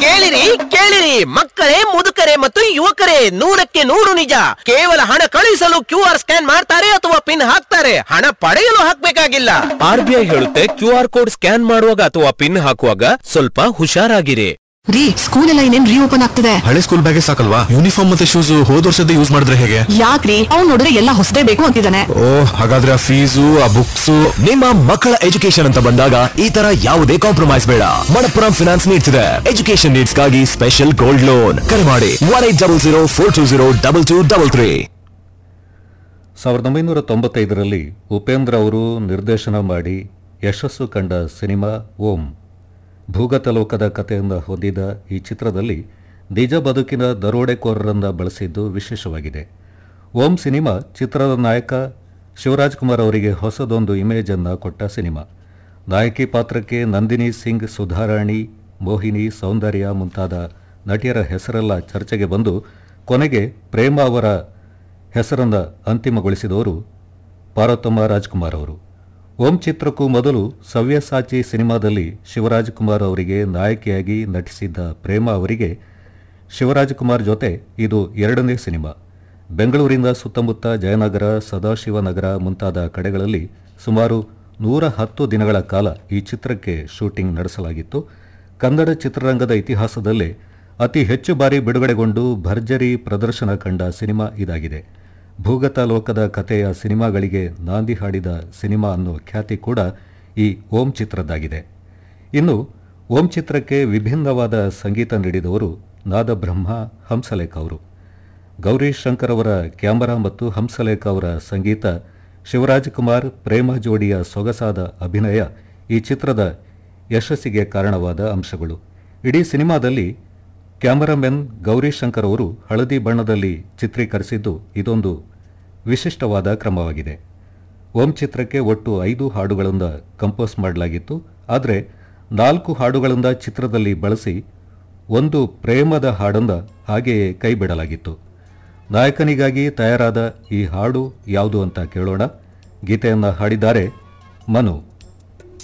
ಕೇಳಿರಿ ಕೇಳಿರಿ ಮಕ್ಕಳೇ ಮುದುಕರೇ ಮತ್ತು ಯುವಕರೇ ನೂರಕ್ಕೆ ನೂರು ನಿಜ ಕೇವಲ ಹಣ ಕಳುಹಿಸಲು ಕ್ಯೂ ಆರ್ ಸ್ಕ್ಯಾನ್ ಮಾಡ್ತಾರೆ ಅಥವಾ ಪಿನ್ ಹಾಕ್ತಾರೆ ಹಣ ಪಡೆಯಲು ಹಾಕ್ಬೇಕಾಗಿಲ್ಲ ಆರ್ ಬಿ ಐ ಹೇಳುತ್ತೆ ಕ್ಯೂ ಆರ್ ಕೋಡ್ ಸ್ಕ್ಯಾನ್ ಮಾಡುವಾಗ ಅಥವಾ ಪಿನ್ ಹಾಕುವಾಗ ಸ್ವಲ್ಪ ಹುಷಾರಾಗಿರಿ ರೀ ಸ್ಕೂಲ್ ಎಲ್ಲ ಇನ್ನೇನ್ ರೀಓಪನ್ ಆಗ್ತದೆ ಹಳೆ ಸ್ಕೂಲ್ ಬ್ಯಾಗೆ ಸಾಕಲ್ವಾ ಯೂನಿಫಾರ್ಮ್ ಮತ್ತೆ ಶೂಸ್ ಹೋದ ವರ್ಷದ ಯೂಸ್ ಮಾಡಿದ್ರೆ ಹೇಗೆ ಯಾಕ್ರಿ ಅವ್ನ್ ನೋಡಿದ್ರೆ ಎಲ್ಲ ಹೊಸದೇ ಬೇಕು ಅಂತಿದ್ದಾನೆ ಓ ಹಾಗಾದ್ರೆ ಆ ಫೀಸು ಆ ಬುಕ್ಸ್ ನಿಮ್ಮ ಮಕ್ಕಳ ಎಜುಕೇಶನ್ ಅಂತ ಬಂದಾಗ ಈ ತರ ಯಾವುದೇ ಕಾಂಪ್ರಮೈಸ್ ಬೇಡ ಮಣಪ್ಪುರಂ ಫಿನಾನ್ಸ್ ನೀಡ್ತಿದೆ ಎಜುಕೇಶನ್ ನೀಡ್ಸ್ ಗಾಗಿ ಸ್ಪೆಷಲ್ ಗೋಲ್ಡ್ ಲೋನ್ ಕರೆ ಮಾಡಿ one eight double zero four two zero double two double three ಸಾವಿರದ ಒಂಬೈನೂರ ತೊಂಬತ್ತೈದರಲ್ಲಿ ಉಪೇಂದ್ರ ಅವರು ನಿರ್ದೇಶನ ಮಾಡಿ ಯಶಸ್ಸು ಕಂಡ ಸಿನಿಮಾ ಓಂ ಭೂಗತ ಲೋಕದ ಕಥೆಯಿಂದ ಹೊಂದಿದ ಈ ಚಿತ್ರದಲ್ಲಿ ನಿಜ ಬದುಕಿನ ದರೋಡೆಕೋರರನ್ನ ಬಳಸಿದ್ದು ವಿಶೇಷವಾಗಿದೆ ಓಂ ಸಿನಿಮಾ ಚಿತ್ರದ ನಾಯಕ ಶಿವರಾಜ್ ಕುಮಾರ್ ಅವರಿಗೆ ಹೊಸದೊಂದು ಇಮೇಜ್ ಅನ್ನ ಕೊಟ್ಟ ಸಿನಿಮಾ ನಾಯಕಿ ಪಾತ್ರಕ್ಕೆ ನಂದಿನಿ ಸಿಂಗ್ ಸುಧಾರಾಣಿ ಮೋಹಿನಿ ಸೌಂದರ್ಯ ಮುಂತಾದ ನಟಿಯರ ಹೆಸರೆಲ್ಲ ಚರ್ಚೆಗೆ ಬಂದು ಕೊನೆಗೆ ಪ್ರೇಮ ಅವರ ಹೆಸರನ್ನು ಅಂತಿಮಗೊಳಿಸಿದವರು ಪಾರ್ವತಮ್ಮ ರಾಜ್ಕುಮಾರ್ ಅವರು ಓಂ ಚಿತ್ರಕ್ಕೂ ಮೊದಲು ಸವ್ಯಸಾಚಿ ಸಿನಿಮಾದಲ್ಲಿ ಶಿವರಾಜ್ ಕುಮಾರ್ ಅವರಿಗೆ ನಾಯಕಿಯಾಗಿ ನಟಿಸಿದ್ದ ಪ್ರೇಮ ಅವರಿಗೆ ಶಿವರಾಜ್ ಕುಮಾರ್ ಜೊತೆ ಇದು ಎರಡನೇ ಸಿನಿಮಾ ಬೆಂಗಳೂರಿನ ಸುತ್ತಮುತ್ತ ಜಯನಗರ ಸದಾಶಿವನಗರ ಮುಂತಾದ ಕಡೆಗಳಲ್ಲಿ ಸುಮಾರು ನೂರ ಹತ್ತು ದಿನಗಳ ಕಾಲ ಈ ಚಿತ್ರಕ್ಕೆ ಶೂಟಿಂಗ್ ನಡೆಸಲಾಗಿತ್ತು ಕನ್ನಡ ಚಿತ್ರರಂಗದ ಇತಿಹಾಸದಲ್ಲೇ ಅತಿ ಹೆಚ್ಚು ಬಾರಿ ಬಿಡುಗಡೆಗೊಂಡು ಭರ್ಜರಿ ಪ್ರದರ್ಶನ ಕಂಡ ಸಿನಿಮಾ ಇದಾಗಿದೆ ಭೂಗತ ಲೋಕದ ಕಥೆಯ ಸಿನಿಮಾಗಳಿಗೆ ನಾಂದಿ ಹಾಡಿದ ಸಿನಿಮಾ ಅನ್ನೋ ಖ್ಯಾತಿ ಕೂಡ ಈ ಓಂ ಚಿತ್ರದ್ದಾಗಿದೆ ಇನ್ನು ಓಂ ಚಿತ್ರಕ್ಕೆ ವಿಭಿನ್ನವಾದ ಸಂಗೀತ ನೀಡಿದವರು ನಾದಬ್ರಹ್ಮ ಹಂಸಲೇಖ ಅವರು ಗೌರಿ ಶಂಕರ್ ಅವರ ಕ್ಯಾಮರಾ ಮತ್ತು ಹಂಸಲೇಖ ಅವರ ಸಂಗೀತ ಶಿವರಾಜ್ ಕುಮಾರ್ ಪ್ರೇಮ ಜೋಡಿಯ ಸೊಗಸಾದ ಅಭಿನಯ ಈ ಚಿತ್ರದ ಯಶಸ್ಸಿಗೆ ಕಾರಣವಾದ ಅಂಶಗಳು ಇಡೀ ಸಿನಿಮಾದಲ್ಲಿ ಕ್ಯಾಮರಾಮೆನ್ ಗೌರಿ ಶಂಕರ್ ಅವರು ಹಳದಿ ಬಣ್ಣದಲ್ಲಿ ಚಿತ್ರೀಕರಿಸಿದ್ದು ಇದೊಂದು ವಿಶಿಷ್ಟವಾದ ಕ್ರಮವಾಗಿದೆ ಓಂ ಚಿತ್ರಕ್ಕೆ ಒಟ್ಟು ಐದು ಹಾಡುಗಳಿಂದ ಕಂಪೋಸ್ ಮಾಡಲಾಗಿತ್ತು ಆದರೆ ನಾಲ್ಕು ಹಾಡುಗಳಿಂದ ಚಿತ್ರದಲ್ಲಿ ಬಳಸಿ ಒಂದು ಪ್ರೇಮದ ಹಾಡನ್ನ ಹಾಗೆಯೇ ಕೈಬಿಡಲಾಗಿತ್ತು ನಾಯಕನಿಗಾಗಿ ತಯಾರಾದ ಈ ಹಾಡು ಯಾವುದು ಅಂತ ಕೇಳೋಣ ಗೀತೆಯನ್ನು ಹಾಡಿದ್ದಾರೆ ಮನು